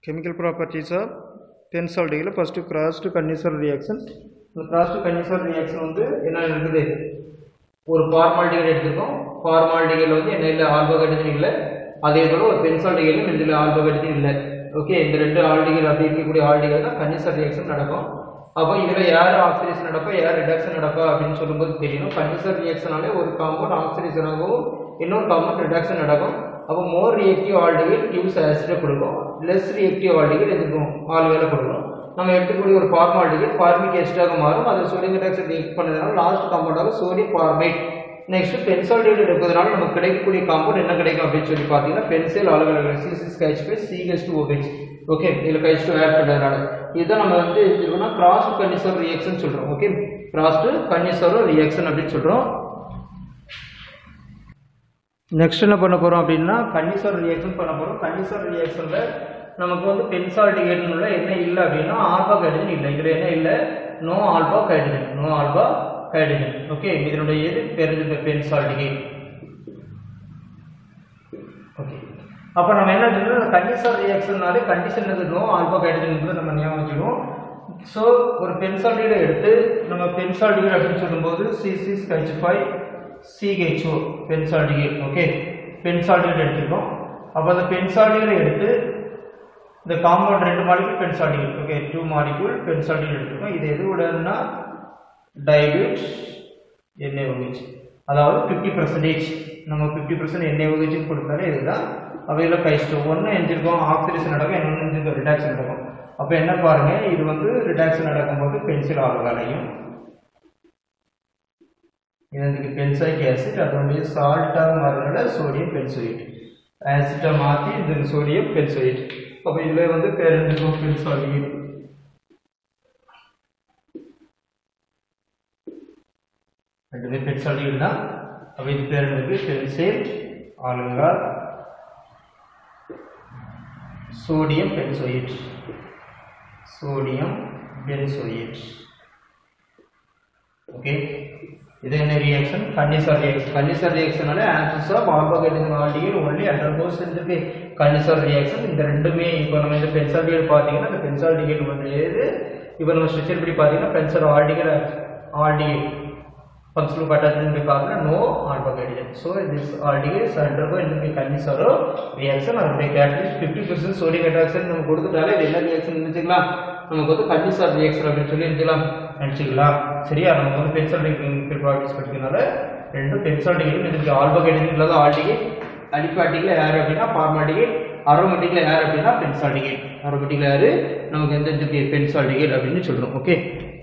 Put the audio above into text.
chemical properties of பென்சால்டிகில் first cross to Cannizzaro reaction இந்த cross to Cannizzaro reaction வந்து என்ன இருக்குது ஒரு ஃபார்மாலிட்டிகள் எடுத்திருக்கோம் ஃபார்மாலிட்டிகள் வந்து என்ன இல்லை ஆல்போகடிஜன் இல்லை அதே போல் ஒரு பென்சால்டிகளும் இதில் ஆல்போகடிஜன் இல்லை ஓகே இந்த ரெண்டு ஆல்டிகள் அப்படி இருக்கக்கூடிய ஆல்டிகள் தான் கன்னிசர் ரியாக்ஷன் நடக்கும் அப்போ இதில் யார் ஆக்சிடேஷன் நடப்பா யார் ரிடக்ஷன் நடப்பா அப்படின்னு சொல்லும்போது தெரியணும் கன்னிசர் ரியாக்ஷனாலே ஒரு காம்பவுண்ட் ஆக்சிடேஷன் ஆகும் இன்னொரு காம்பவுண்ட் ரிடக்ஷன் நடக்கும் அப்போ மோர் ரியாக்டிவ் ஆல்டிகள் கிவ்ஸ் ஆசிடை கொடுக்கும் லெஸ் ரியாக்டிவ் ஆல்டிகள் எதுக்கும் ஆல்வேலை கொடுக்கும் நம்ம எடுத்துக்கூடிய ஒரு ஃபார்மாலிட்டிகள் ஃபார்மிக் எஸ்டாக மாறும் அது சோடியம் ஹைட்ராக்சைடு ரியாக்ட் பண்ணதுனால லாஸ்ட் காம்பவுண்டாக சோடியம் ஃபார்மேட் நெக்ஸ்ட் பென்சால்டேட் இருக்கிறதுனால நமக்கு கிடைக்கக்கூடிய காம்பவுண்ட் என்ன கிடைக்கும் அப்படின்னு சொல்லி பார்த்தீங்கன்னா பென்சில் அளவில் சிசிஸ் கைச் பை சிஹெச் டூ ஓஹெச் ஓகே இதில் கைச் டூ ஆட் பண்ணுறதுனால இதுதான் நம்ம வந்து இருக்கோம்னா கிராஸ் டு கன்னிசர் ரியாக்ஷன் சொல்கிறோம் okay cross to Cannizzaro reaction அப்படின்னு சொல்கிறோம் நெக்ஸ்ட் என்ன பண்ண போகிறோம் அப்படின்னா கன்னிசர் ரியாக்ஷன் பண்ண போகிறோம் கன்னிசர் ரியாக்ஷனில் நமக்கு வந்து பென்சால்டிகேட்னுள்ள என்ன இல்லை அப்படின்னா ஆல்பா ஹைட்ரஜன் இல்லை இதில் என்ன இல்லை no alpha hydrogen no alpha hydrogen okay இதனுடைய எது தெரிஞ்சது பென்சால்டிகேட் ஓகே அப்போ நம்ம என்ன சொல்றோம் கண்டிஷன் ரியாக்ஷன்னாலே கண்டிஷன் இது நோ ஆல்பா ஹைட்ரஜன் நம்ம ஞாபகம் வச்சுக்கணும் ஸோ ஒரு பென்சால்டிகை எடுத்து நம்ம பென்சால்டிகை அப்படின்னு சொல்லும்போது C six H five CHO benzaldehyde okay benzaldehyde எடுத்துக்கிறோம் அப்போ அந்த பென்சால்டிகை எடுத்து இந்த காம்பவுண்ட் ரெண்டு molecule benzaldehyde okay two molecule benzaldehyde எடுத்துக்கோம் இது எது உடனா டைல்யூட் NaOH அதாவது ஃபிஃப்டி பர்சன்டேஜ் நம்ம ஃபிஃப்டி பர்சன்ட் NaOH கொடுத்தாலே இதுதான் அவையில் கைஸ்டோ ஒன்று எஞ்சிருக்கோம் ஆக்சிடேஷன் நடக்கும் இன்னொன்று எஞ்சிருக்கோம் ரிடாக்ஷன் நடக்கும் அப்போ என்ன பாருங்க இது வந்து ரிடாக்ஷன் நடக்கும்போது பென்சில் ஆல்கலையும் இதுக்கு பென்சாயிக் ஆசிட் அதனுடைய சால்ட்டாக மாறினால சோடியம் பென்சோயிட் ஆசிட்டை மாற்றி இந்த சோடியம் பென்சோயிட் அப்போ இதில் வந்து பேர் இருக்கும் பென்சாலியேட் ரெண்டுமே பென்சாலியேட் தான் அப்போ இது பேர் இருக்கு benzyl alcohol sodium benzoate sodium benzoate okay இது என்ன ரியாக்ஷன் கன்னிசர் ரியாக்ஷன் கன்னிசர் ரியாக்ஷனால ஆன்சர்ஸ் ஆஃப் ஆல்பகேட்டிங் ஆல்டிகேட் ஒன்லி ஹண்ட்ரட் பர்சன்ட் இருக்கு கன்னிசர் ரியாக்ஷன் இந்த ரெண்டுமே இப்போ நம்ம இந்த பென்சால்டிகேட் பார்த்தீங்கன்னா இந்த பென்சால்டிகேட் வந்து எது இப்போ நம்ம ஸ்ட்ரக்சர் படி பார்த்தீங்கன்னா benzaldehyde aldehyde functional attachment by partner no alpha-hydrogen. So this aldehydes undergo in the Cannizzaro reaction or the catalyst 50% sodium hydroxide நம்ம கொடுத்துட்டாலே இது என்ன ரியாக்ஷன் நினைச்சுக்கலாம் நமக்கு வந்து கன்னிசார் ரியாக்ஷன் அப்படின்னு சொல்லி நினைச்சுக்கலாம் நினைச்சுக்கலாம் சரியா நம்ம வந்து பென்சால் ப்ராப்பர்ட்டிஸ் படிக்கிறதுனால ரெண்டும் பென்சால்டிகேட் இதுக்கு ஆல்பகேட்டிக் இல்லாத ஆல்டிகேட் அலிஃபாட்டிக்கில் யார் அப்படின்னா ஃபார்மாட்டிகேட் அரோமேட்டிக்கில் யார் அப்படின்னா பென்சால்டிகேட் அரோமேட்டிக்கில் யார் நமக்கு எந்த பென்சால்டிகேட் அப்படின்னு சொல்கிறோம் ஓகே